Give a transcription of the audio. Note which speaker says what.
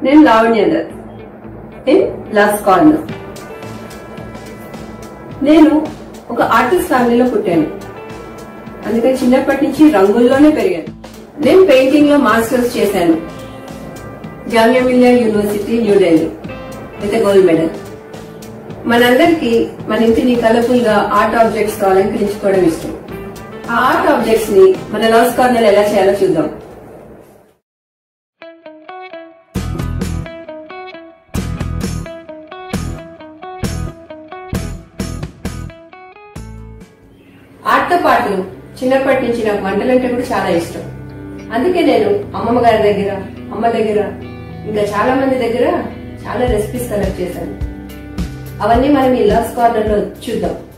Speaker 1: నేను Lavanya Dutt in last corner నేను ఒక ఆర్టిస్ట్ ఫ్యామిలీలో పుట్టాను అందుకని చిన్నప్పటి నుంచి రంగుల్లోనే పెరిగాను నేను పెయింటింగ్ లో మాస్టర్స్ చేశాను Jamia Millia university New Delhi with gold medal మనందరికి మన ఇంటిని కలర్ఫుల్ గా ఆర్ట్ ఆబ్జెక్ట్స్ తో అలంకరించుకోవడం ఇష్టం ఆ ఆర్ట్ ఆబ్జెక్ట్స్ ని మన లాస్ట్ కార్నర్ ఎలా చేయాలో చూద్దాం ఆర్ట్ తో పాటు చిన్నప్పటి నుంచి నాకు వంటలు అంటే కూడా చాలా ఇష్టం అందుకే నేను అమ్మమ్మ గారి దగ్గర అమ్మ దగ్గర ఇంకా చాలా మంది దగ్గర చాలా రెసిపీస్ కలెక్ట్ చేశాను అవన్నీ మనం ఈ లాస్ట్ కార్నర్ లో చూద్దాం